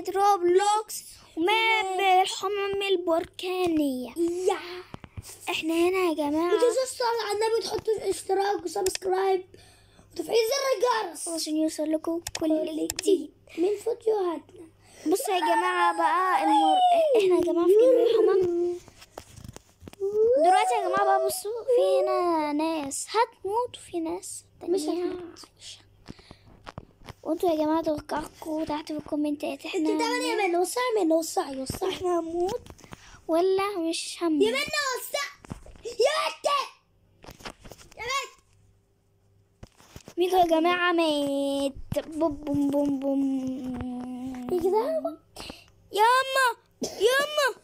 روبلوكس وماب الحمم البركانية يا احنا هنا يا جماعة وتنسوا على النبي تحطوا اشتراك وسبسكرايب وتفعيل زر الجرس عشان يوصل لكم كل جديد من فيديوهاتنا بصوا يا جماعة بقى المر... احنا يا جماعة في جنب الحمام دلوقتي يا جماعة بقى بصوا في هنا ناس هتموت وفي ناس مش تانية هتموت. مش هتموت. وانتوا يا جماعة توقعكم تحت في الكومنتات احنا انت تعمل ايه يا منى وسعي منى وسعي وسعي احنا هنموت ولا مش هنموت يا منى وسعي يا بنت يا بنت ميدو يا جماعة مات بوم بوم بوم بوم يا كده ياما ياما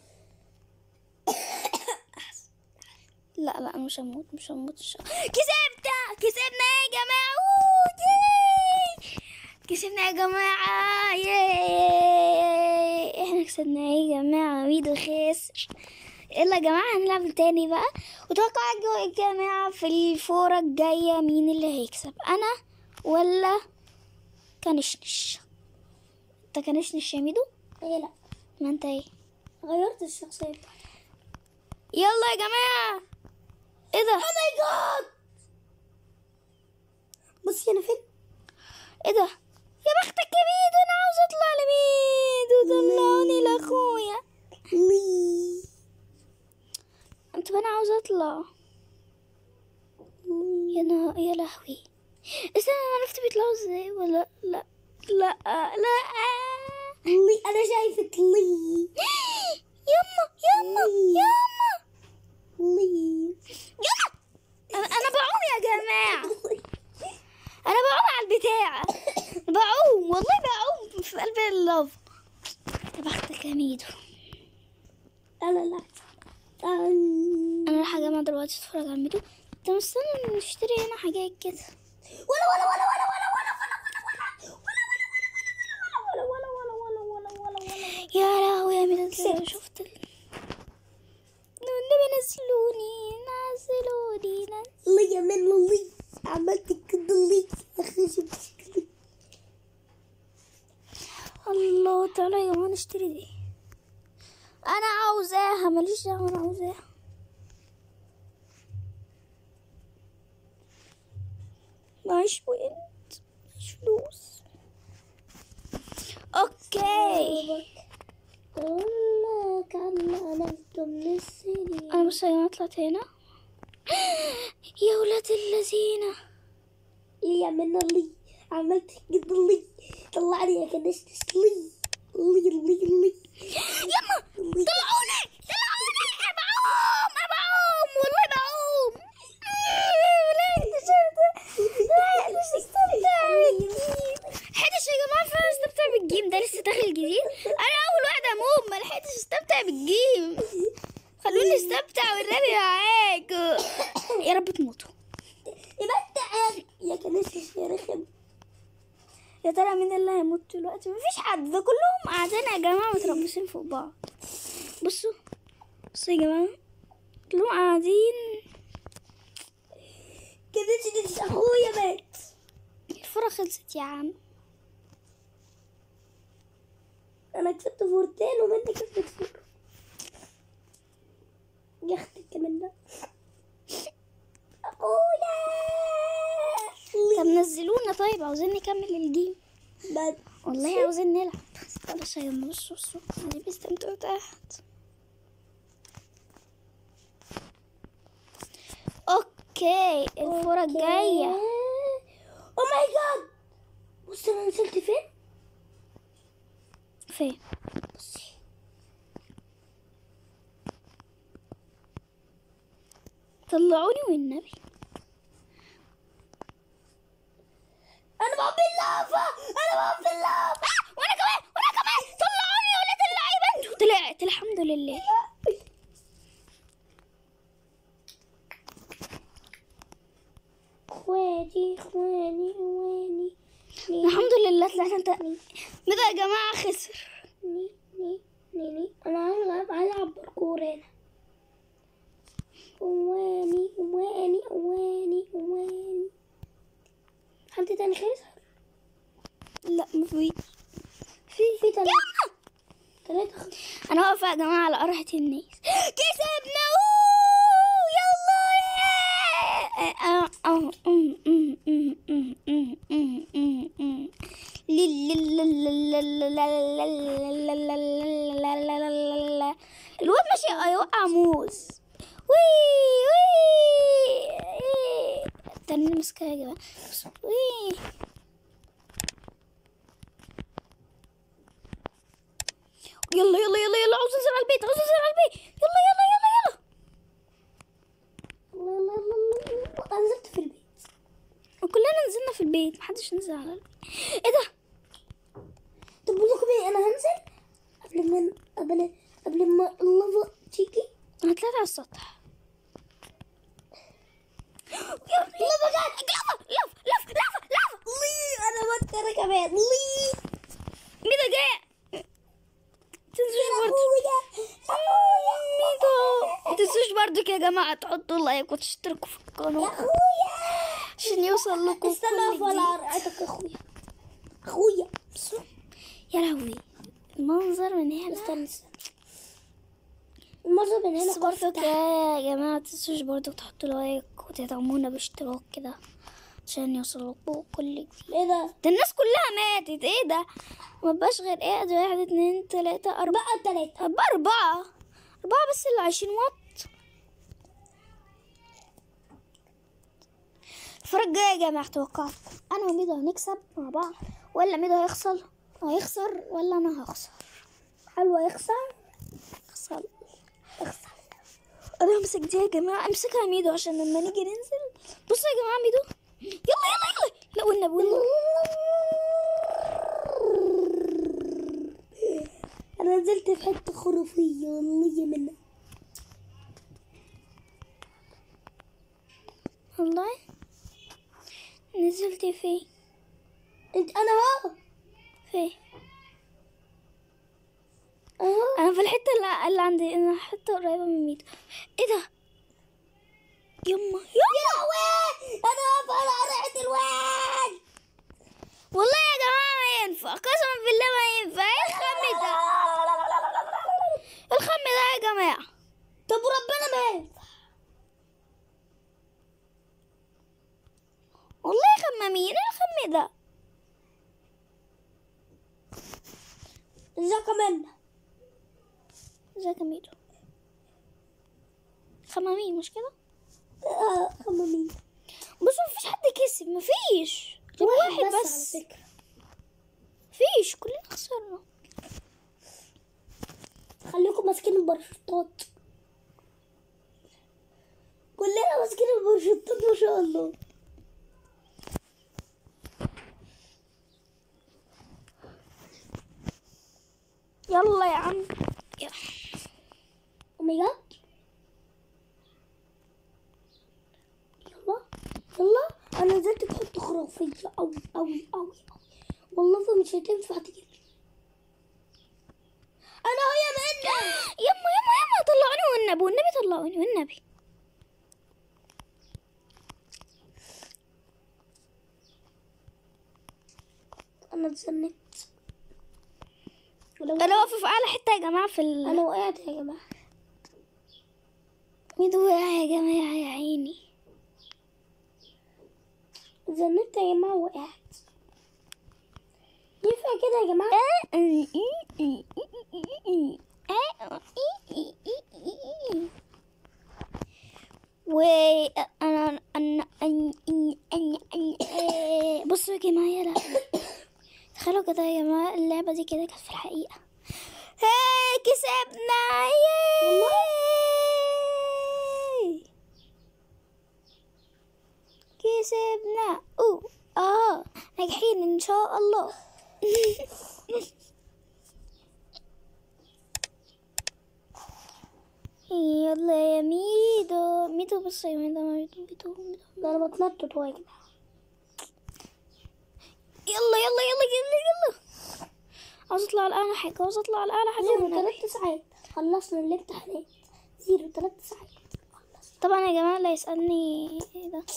لا لا أنا مش هموت مش هموت مش هموت. كسبنا كسبنا يا جماعة أوه، ياي. كسبنا يا جماعة ياي احنا كسبنا يا جماعة ميدو خسر يلا يا جماعة هنلعب تاني بقى وتوقعوا يا جماعة في الفورة الجاية مين اللي هيكسب أنا ولا كنشنش انت كنشنش يا ميدو ايه لا ما انت ايه غيرت الشخصية يلا يا جماعة ايه ده او ماي جاد بصي انا فين ايه ده يا بختك يا ميدو انا عاوز اطلع لميدو طلعوني لاخويا لي انت انا عاوز اطلع يا نا يا لهوي استنى انا عرفت بيطلعوا ازاي ولا لا لا لا لي انا شايفك لي يما يما يما لي يما انا انا بعوم يا جماعه انا بعوم على البتاع بعوم والله بعوم في قلب اللوف يا بختك يا ميدو لا لا لا انا رايحه جامعه دلوقتي اتفرج على ميدو طب استنى نشتري هنا حاجات كده ولا ولا ولا ولا ولا ولا ولا ولا ولا ولا ولا ولا ولا ولا ولا يا لهوي يا ميدو كسبت. انت شفت ال... النبي نزلوني نزلوني نزلوني لي يا من لي عملت كده لي اخي شفت كده الله تعالى يا جماعه نشتري دي انا عاوزاها ماليش دعوه انا عاوزاها معيش بوينت معيش فلوس اوكي والله كان نزلت من السرير انا بص يا جماعه طلعت هنا يا ولاد اللذينه لي يا من لي عملت كده لي طلعني يا كنشتش لي لي لي لي يما طلعوني طلعوني بعوم بعوم والله بعوم لا اكتشفت لا استمتع بالجيم حدش يا جماعه فعلا استمتع بالجيم ده لسه داخل جديد انا اول واحده اموت ما لحقتش استمتع بالجيم خلوني استمتع والنبي معاكم يا رب تموتوا يبقى يا كنشتش يا رخم يا ترى مين اللي هيموت دلوقتي مفيش حد ده كلهم قاعدين يا جماعه متربصين فوق بعض بصوا بصوا يا جماعه كلهم قاعدين كنشتش اخويا مات الفرة خلصت يا عم انا كسبت فورتين ومني كسبت فور يا اختي كمان ده اخويا طب نزلونا طيب عاوزين نكمل الجيم بعد والله عاوزين نلعب بس يا جماعه بصوا بصوا اللي بيستمتعوا تحت اوكي الفرة الجاية او ماي جاد بص انا نزلت فين فين بصي طلعوني والنبي انا بقى باللافا انا بقى باللافا وانا كمان وانا كمان طلعوني يا ولاد اللعيبه انتوا طلعت الحمد لله اخواتي اخواني اخواني الحمد لله طلعت انت ماذا يا جماعه خسر ني ني ني ني انا عايز العب عايز العب باركور هنا اواني اواني اواني اواني حد تاني خسر لا مفيش في في تلاتة ثلاثة خمسة انا واقفه يا جماعه على قرعه الناس كسبنا أوه! يلا آه، آه، أم، أم، أم، أم، أم، أم، أم، أم. لل- لل- لل- لل- لل- لل- لل- لل- لل- لل- لل- لل- الواد ماشي يوقع موز وي وي تاني ماسكها يا جماعه وي يلا يلا يلا يلا عاوز انزل على البيت عاوز انزل على البيت يلا يلا يلا يلا الله الله الله الله أنا نزلت في البيت وكلنا نزلنا في البيت محدش نزل على البيت ايه ده طب بقول لكم ايه انا هنزل قبل ما قبل قبل ما اللافا تيجي انا طلعت على السطح يا لافا جات لافا لافا لافا لافا لافا لي انا بنت انا كمان لي مين ده جاي تنسوش برضه اخويا اخويا ميدو تنسوش برضه يا جماعة تحطوا لايك وتشتركوا في القناة اخويا عشان يوصل لكم استنى كل اقف على جديد رقعتك اخويا اخويا يا لهوي المنظر من هنا استنى استنى المرة من هنا بس برضه يا جماعة متنسوش برضه تحطوا لايك وتدعمونا باشتراك كده عشان يوصل لكم كل جديد ايه ده ده الناس كلها ماتت ايه ده مبقاش غير ايه ده واحد اتنين تلاتة أربعة بقى تلاتة أربعة أربعة أربعة بس اللي عايشين وات الفرق الجاية يا جماعة توقعت أنا وميدو هنكسب مع بعض ولا ميدو هيخسر هيخسر ولا أنا هخسر حلوة يخسر هخسر هخسر أنا همسك دي يا جماعة امسكها يا ميدو عشان لما نيجي ننزل بصوا يا جماعة ميدو يلا يلا يلا لا والنبي والنبي انا نزلت في حتة خرافية والله منها والله نزلت فين انت انا اهو فين اهو انا في الحته اللي, اللي عندي انا حته قريبه من ميدو ايه ده يما يما يا لهوي انا واقف على قرعة الواد والله يا جماعه ما ينفع قسما بالله ما ينفع ايه الخم ده الخم ده يا جماعه طب ربنا ما ينفع والله خمامين ايه الخم ده ازيك منا ازيك يا ميدو خمامين مش كده اه خمامين بصوا مفيش حد كسب مفيش غير واحد بس, بس على فكرة مفيش كلنا خسرنا خليكم ماسكين الباراشوتات كلنا ماسكين الباراشوتات ما شاء الله يلا يا عم يلا. او ماي جاد يلا يلا انا نزلت في حته خرافيه قوي قوي قوي قوي والله فمش هتنفع تجيب انا هو يا منى يما يما يما طلعوني والنبي والنبي طلعوني والنبي انا اتزنت ولو انا واقفه في اعلى حته يا جماعه في ال... انا وقعت يا جماعه ميدو وقع يا جماعه يا عيني اتزنت يا جماعه وقعت ينفع كده يا جماعه و انا انا بصوا يا جماعه يلا تخيلوا كده يا جماعه اللعبه دي كده كانت في الحقيقه هاي كسبنا ياي كسبنا اوه اه ناجحين ان شاء الله يلا يا ميدو ميدو بص يا ميدو ميدو ميدو ميدو ده انا بتنطط هو يا جماعه يلا يلا يلا يلا يلا عاوز اطلع على اعلى حاجه عاوز اطلع على اعلى حاجه زيرو والنبي. تلات ساعات خلصنا الامتحانات زيرو تلات ساعات خلصنا طبعا يا جماعه اللي يسالني ايه ده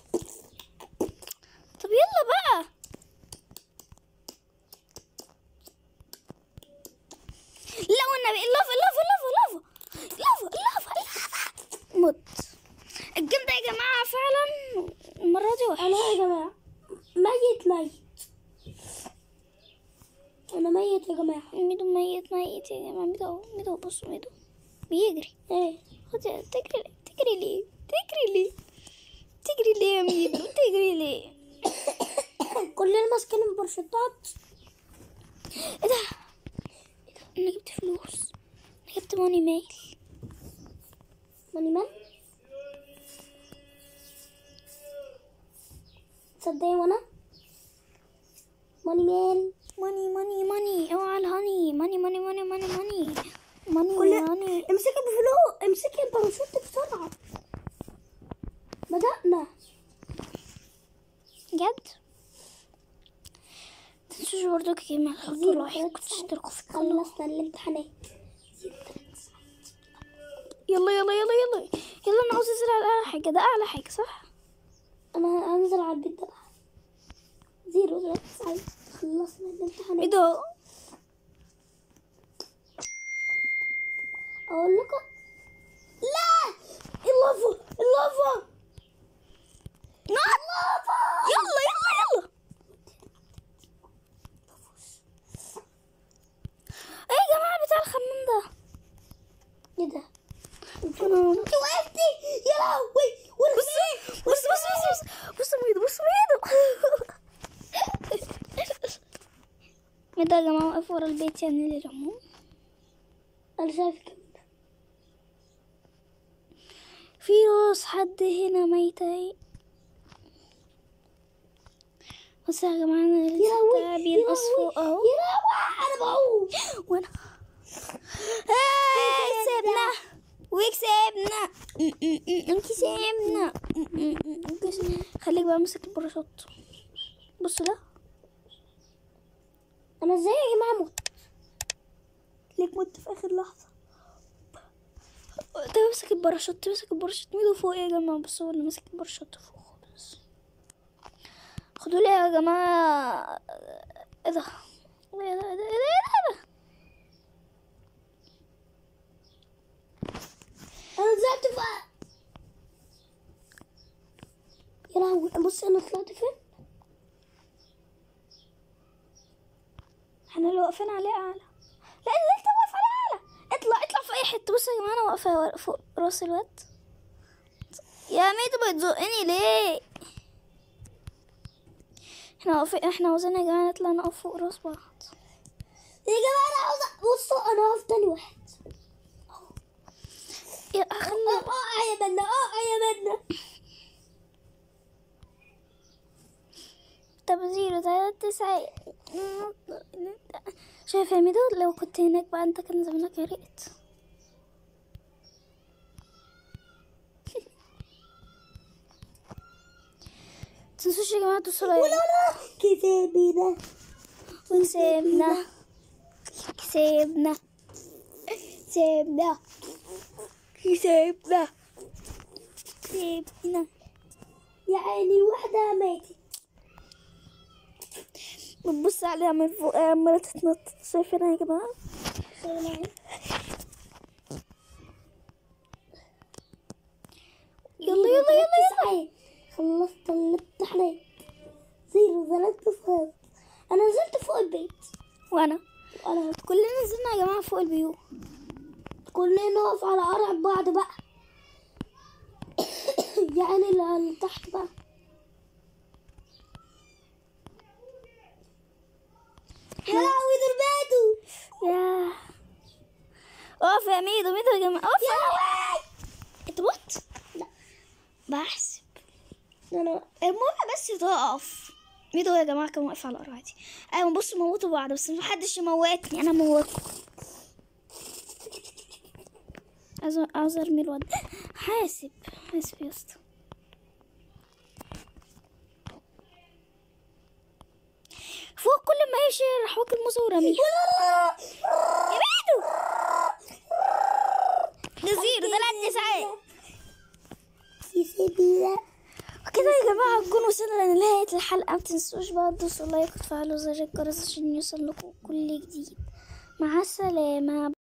طب يلا بقى النبي اللافا اللافا اللافا اللافا اللافا اللافا اللافا مت الجيم ده يا جماعة فعلا المرة دي وحش انا يا جماعة ميت ميت انا ميت يا جماعة ميدو ميت ميت يا جماعة ميدو ميدو بصوا ميدو بيجري ايه خد تجري تجري ليه تجري ليه تجري ليه يا ميدو تجري ليه كلنا ماسكين البرشطات ايه ده انا جبت فلوس انا جبت ماني ميل ماني مان تصدقي وانا ماني مان ماني ماني ماني اوعى الهاني ماني ماني ماني ماني ماني ماني كل- ماني امسكي بفلو امسكي الباراشوت بسرعة بدأنا جد تنسوش برضو كمان تحطوا لايك وتشتركوا في القناة خلصنا الامتحانات يلا يلا يلا يلا يلا انا عاوز انزل على اعلى حاجة ده اعلى حاجة صح انا هنزل على البيت ده بقى زيرو ثلاثة تسعة خلصنا ايه الامتحانات ده اقول لكم لا اللافا اللافا نعم يلا يلا يلا ايه يا جماعة بتاع الخمام ده ايه ده انا انت وقفتي يا لهوي بص بص بص بص بص بص ميدو بص ميدو ميدو يا جماعة واقف ورا البيت يعني للعموم انا شايف كده في راس حد هنا ميتة اهي بص يا جماعة انا يا لسه لهوي بتاعي يا بينقص لهوي فوق اهو يا لهوي انا بعوم وانا هاي كسبنا وكسبنا كسبنا خليك بقى ماسك الباراشوت بصوا ده انا ازاي يا جماعه موت ليك مت في اخر لحظة ده ماسك الباراشوت ماسك الباراشوت ميدو فوق يا جماعة بصوا انا ماسك الباراشوت فوق خالص خدوا لي يا جماعة ايه ده ايه ده ايه ده ايه ده ايه ده انا نزلت بقى يا لهوي بص انا طلعت فين احنا اللي واقفين عليه اعلى لا اللي انت واقف على اعلى اطلع اطلع في اي حته بص يا جماعه انا واقفه ور- فوق راس الواد يا ميدو بتزقني ليه احنا واقفين احنا عاوزين يا جماعه نطلع نقف فوق راس بعض يا جماعه انا عاوزه بصوا انا واقف تاني واحد يا اه خلي اه يا بنا اه يا بنا طب زيرو تلاتة تسعة شايف يا ميدو لو كنت هناك بقى انت كان زمانك غرقت تنسوش يا جماعة توصلوا ولا لا كسبنا وكسبنا كسبنا كسبنا كسبنا كسبنا يعني واحده ماتت بتبص عليها من فوق عمالة تتنطط شايفينها يا جماعة يلا يلا يلا يلا خلصت الامتحانات زيرو ثلاثة صفر انا نزلت فوق البيت وانا انا كلنا نزلنا يا جماعة فوق البيوت كلنا نقف على قرع بعض بقى يعني اللي اللي تحت بقى يا لهوي دول ماتوا يا اقف يا ميدو ميدو يا جماعة اقف يا لهوي انت بط لا بحسب انا المهم بس تقف ميدو يا جماعة كان واقف على قرعتي ايوه بصوا موتوا بعض بس محدش يموتني انا موتكم عاوز عاوز ارمي الواد حاسب حاسب يا اسطى فوق كل ما يمشي راح واكل موزة ورميها يا ميدو ده زيرو ثلاث تسعات كسبنا وكده يا جماعة نكون وصلنا لنهاية الحلقة متنسوش بقى تدوسوا لايك وتفعلوا زر الجرس عشان يوصل لكم كل جديد مع السلامة